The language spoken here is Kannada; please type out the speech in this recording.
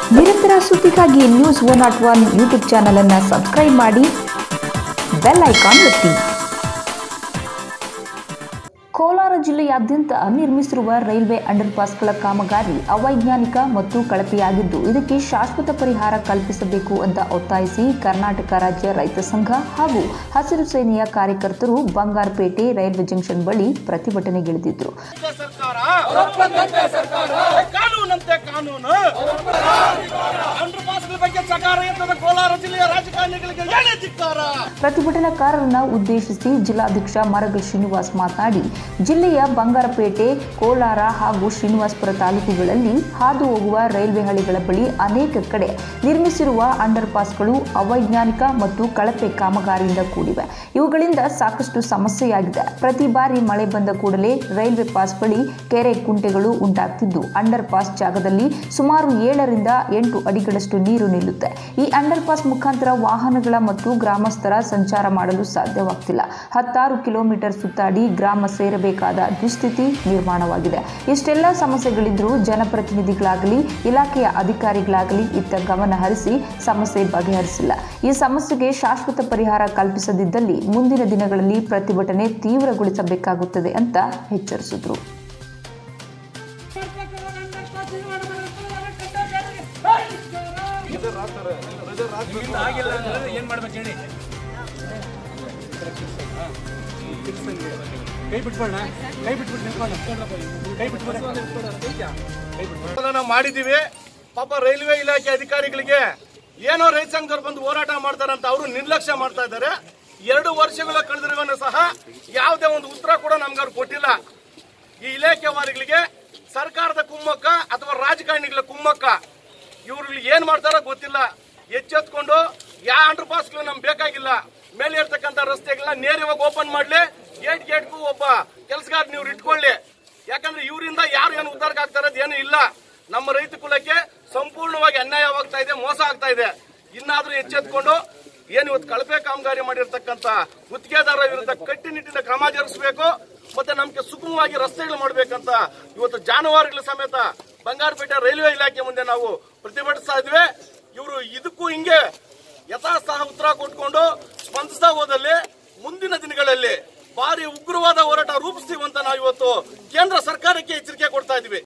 ನಿರಂತರ ಸುದ್ದಿಗಾಗಿ news one not one YouTube channel ಅನ್ನು ಸಬ್ಸ್ಕ್ರೈಬ್ ಮಾಡಿ ಬೆಲ್ ಐಕಾನ್ ಒತ್ತಿ ಕೋಲಾರ ಜಿಲ್ಲೆಯಾದ್ಯಂತ ನಿರ್ಮಿಸಿರುವ ರೈಲ್ವೆ ಅಂಡರ್ ಪಾಸ್ಗಳ ಕಾಮಗಾರಿ ಅವೈಜ್ಞಾನಿಕ ಮತ್ತು ಕಳಪೆಯಾಗಿದ್ದು ಇದಕ್ಕೆ ಶಾಶ್ವತ ಪರಿಹಾರ ಕಲ್ಪಿಸಬೇಕು ಅಂತ ಒತ್ತಾಯಿಸಿ ಕರ್ನಾಟಕ ರಾಜ್ಯ ರೈತ ಸಂಘ ಹಾಗೂ ಹಸಿರು ಸೇನೆಯ ಕಾರ್ಯಕರ್ತರು ಬಂಗಾರಪೇಟೆ ರೈಲ್ವೆ ಜಂಕ್ಷನ್ ಬಳಿ ಪ್ರತಿಭಟನೆಗಿಳಿದಿದ್ರು ಸರ್ಕಾರ ಕಾನೂನಂತೆ ಕಾನೂನು ಅಂಡರ್ ಪಾಸ್ಗಳ ಬಗ್ಗೆ ಸಕಾರ ಎತ್ತದ ಕೋಲಾರ ಜಿಲ್ಲೆಯ ರಾಜಕಾರಣಿಗಳಿಗೆ ಏನೇ ಧಿಕ್ಕಾರ ಪ್ರತಿಭಟನಾಕಾರರನ್ನ ಉದ್ದೇಶಿಸಿ ಜಿಲ್ಲಾಧ್ಯಕ್ಷ ಮರಗಲ್ ಶ್ರೀನಿವಾಸ್ ಮಾತನಾಡಿ ಜಿಲ್ಲೆಯ ಬಂಗಾರಪೇಟೆ ಕೋಲಾರ ಹಾಗೂ ಶ್ರೀನಿವಾಸಪುರ ತಾಲೂಕುಗಳಲ್ಲಿ ಹಾದು ಹೋಗುವ ರೈಲ್ವೆ ಹಳಿಗಳ ಬಳಿ ಅನೇಕ ಕಡೆ ನಿರ್ಮಿಸಿರುವ ಅಂಡರ್ ಪಾಸ್ಗಳು ಅವೈಜ್ಞಾನಿಕ ಮತ್ತು ಕಳಪೆ ಕಾಮಗಾರಿಯಿಂದ ಕೂಡಿವೆ ಇವುಗಳಿಂದ ಸಾಕಷ್ಟು ಸಮಸ್ಯೆಯಾಗಿದೆ ಪ್ರತಿ ಬಾರಿ ಮಳೆ ಬಂದ ಕೂಡಲೇ ರೈಲ್ವೆ ಪಾಸ್ ಬಳಿ ಕೆರೆ ಕುಂಟೆಗಳು ಉಂಟಾಗ್ತಿದ್ದು ಅಂಡರ್ ಪಾಸ್ ಜಾಗದಲ್ಲಿ ಸುಮಾರು ಏಳರಿಂದ ಎಂಟು ಅಡಿಗಳಷ್ಟು ನೀರು ನಿಲ್ಲುತ್ತೆ ಈ ಅಂಡರ್ ಪಾಸ್ ಮುಖಾಂತರ ವಾಹನಗಳ ಮತ್ತು ಗ್ರಾಮಸ್ಥರ ಸಂಚಾರ ಮಾಡಲು ಸಾಧ್ಯವಾಗ್ತಿಲ್ಲ ಹತ್ತಾರು ಕಿಲೋಮೀಟರ್ ಸುತ್ತಾಡಿ ಗ್ರಾಮ ಸೇರಬೇಕಾದ ದುಸ್ಥಿತಿ ನಿರ್ಮಾಣವಾಗಿದೆ ಇಷ್ಟೆಲ್ಲ ಸಮಸ್ಯೆಗಳಿದ್ರೂ ಜನಪ್ರತಿನಿಧಿಗಳಾಗಲಿ ಇಲಾಖೆಯ ಅಧಿಕಾರಿಗಳಾಗಲಿ ಇತ್ತ ಗಮನ ಹರಿಸಿ ಸಮಸ್ಯೆ ಬಗೆಹರಿಸಿಲ್ಲ ಈ ಸಮಸ್ಯೆಗೆ ಶಾಶ್ವತ ಪರಿಹಾರ ಕಲ್ಪಿಸದಿದ್ದಲ್ಲಿ ಮುಂದಿನ ದಿನಗಳಲ್ಲಿ ಪ್ರತಿಭಟನೆ ತೀವ್ರಗೊಳಿಸಬೇಕಾಗುತ್ತದೆ ಅಂತ ಎಚ್ಚರಿಸಿದ್ರು ಆಗಿಲ್ಲ ಅಂದ್ರೆ ಏನ್ ಮಾಡ್ಬೇಕು ಹೇಳಿ ಕೈ ಬಿಟ್ಕೊಳ್ಳ ಕೈ ಬಿಟ್ಬಿಟ್ಟು ನಿಂತ್ಕೊಳ್ಳ ಕೈ ಬಿಟ್ಬಿಟ್ಟು ನಾವು ಮಾಡಿದೀವಿ ಪಾಪ ರೈಲ್ವೆ ಇಲಾಖೆ ಅಧಿಕಾರಿಗಳಿಗೆ ಏನೋ ರೈತ ಸಂಘದವ್ರು ಬಂದು ಹೋರಾಟ ಮಾಡ್ತಾರಂತ ಅವರು ನಿರ್ಲಕ್ಷ್ಯ ಮಾಡ್ತಾ ಇದ್ದಾರೆ ಎರಡು ವರ್ಷಗಳ ಕಳೆದಿರುವನು ಸಹ ಯಾವುದೇ ಒಂದು ಉತ್ತರ ಕೂಡ ನಮ್ಗೆ ಅವ್ರು ಕೊಟ್ಟಿಲ್ಲ ಈ ಇಲಾಖೆ ವಾರಿಗಳಿಗೆ ಸರ್ಕಾರದ ಕುಮ್ಮಕ್ಕ ಅಥವಾ ರಾಜಕಾರಣಿಗಳ ಕುಮ್ಮಕ್ಕ ಇವ್ರು ಏನ್ ಮಾಡ್ತಾರೋ ಗೊತ್ತಿಲ್ಲ ಎಚ್ಚೆತ್ಕೊಂಡು ಯಾವ ಅಂಡರ್ ಪಾಸ್ಗಳು ನಮ್ಗೆ ಬೇಕಾಗಿಲ್ಲ ಮೇಲೆ ಇರ್ತಕ್ಕಂಥ ರಸ್ತೆಗಳನ್ನ ನೇರವಾಗಿ ಓಪನ್ ಮಾಡ್ಲಿ ಗೇಟ್ ಗೇಟ್ಗೂ ಒಬ್ಬ ಕೆಲಸಗಾರ ನೀವು ಇಟ್ಕೊಳ್ಳಿ ಯಾಕಂದ್ರೆ ಇವರಿಂದ ಯಾರು ಏನು ಉದ್ಧಾರಕ್ಕೆ ಆಗ್ತಾ ಏನು ಇಲ್ಲ ನಮ್ಮ ರೈತ ಕುಲಕ್ಕೆ ಸಂಪೂರ್ಣವಾಗಿ ಅನ್ಯಾಯವಾಗ್ತಾ ಇದೆ ಮೋಸ ಆಗ್ತಾ ಇದೆ ಇನ್ನಾದ್ರೂ ಎಚ್ಚೆತ್ಕೊಂಡು ಏನು ಇವತ್ತು ಕಳಪೆ ಕಾಮಗಾರಿ ಮಾಡಿರ್ತಕ್ಕಂಥ ಗುತ್ತಿಗೆದಾರರ ವಿರುದ್ಧ ಕಟ್ಟುನಿಟ್ಟಿನ ಕ್ರಮ ಜರುಗಿಸಬೇಕು ಮತ್ತೆ ನಮ್ಗೆ ಸುಗಮವಾಗಿ ರಸ್ತೆಗಳು ಮಾಡ್ಬೇಕಂತ ಇವತ್ತು ಜಾನುವಾರುಗಳ ಸಮೇತ ಬಂಗಾರಪೇಟೆ ರೈಲ್ವೆ ಇಲಾಖೆ ಮುಂದೆ ನಾವು ಪ್ರತಿಭಟಿಸ್ತಾ ಇದ್ವಿ ಇವರು ಇದಕ್ಕೂ ಹಿಂಗೆ ಯಥಾಸ್ಥಾನ ಉತ್ತರ ಕೊಟ್ಕೊಂಡು ಸ್ಪಂದಿಸ್ತಾ ಹೋದಲ್ಲಿ ಮುಂದಿನ ದಿನಗಳಲ್ಲಿ ಭಾರಿ ಉಗ್ರವಾದ ಹೋರಾಟ ರೂಪಿಸ್ತೀವಿ ಅಂತ ನಾವು ಇವತ್ತು ಕೇಂದ್ರ ಸರ್ಕಾರಕ್ಕೆ ಎಚ್ಚರಿಕೆ ಕೊಡ್ತಾ ಇದ್ವಿ